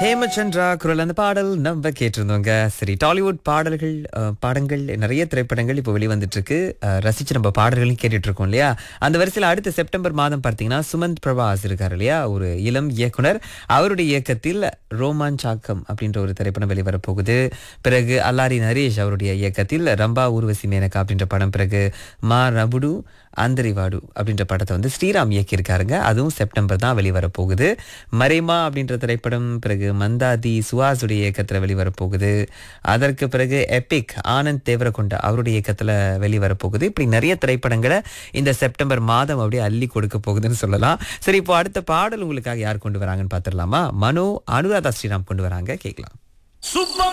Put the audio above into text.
ஹேமச்சந்திரா குரல் அந்த பாடல் நம்ம கேட்டிருந்தோங்க சரி டாலிவுட் பாடல்கள் அஹ், படங்கள் நிறைய திரைப்படங்கள் இப்போ வெளிவந்துட்டு இருக்கு அஹ், ரசிச்சு நம்ம பாடல்களையும் கேட்டுட்டு இருக்கோம் இல்லையா அந்த வரிசையில் அடுத்த செப்டம்பர் மாதம் பார்த்தீங்கன்னா சுமந்த் பிரபாஸ் இருக்காரு இல்லையா ஒரு இளம் இயக்குனர் அவருடைய இயக்கத்தில் ரோமான் சாக்கம் அப்படின்ற ஒரு திரைப்படம் வெளிவர போகுது பிறகு அல்லாரி நரேஷ் அவருடைய இயக்கத்தில் ரம்பா ஊர்வசி மேனகா அப்படின்ற படம் பிறகு மா ரபுடு அந்தரிவாடு அப்படின்ற படத்தை வந்து ஸ்ரீராம் இயக்கியிருக்காருங்க அதுவும் செப்டம்பர் தான் வெளிவர போகுது மரேமா அப்படின்ற திரைப்படம் பிறகு மந்தாதி சுஹாஸுடைய இயக்கத்தில் வெளிவர போகுது அதற்கு பிறகு எபிக் ஆனந்த் தேவரகொண்ட அவருடைய இயக்கத்தில் வெளிவர போகுது இப்படி நிறைய திரைப்படங்களை இந்த செப்டம்பர் மாதம் அப்படியே அள்ளி கொடுக்க போகுதுன்னு சொல்லலாம் சரி இப்போ அடுத்த பாடல் உங்களுக்காக யார் கொண்டு வராங்கன்னு பார்த்துடலாமா மனோ அனுராதா ஸ்ரீராம் கொண்டு வராங்க கேட்கலாம் சூப்பர்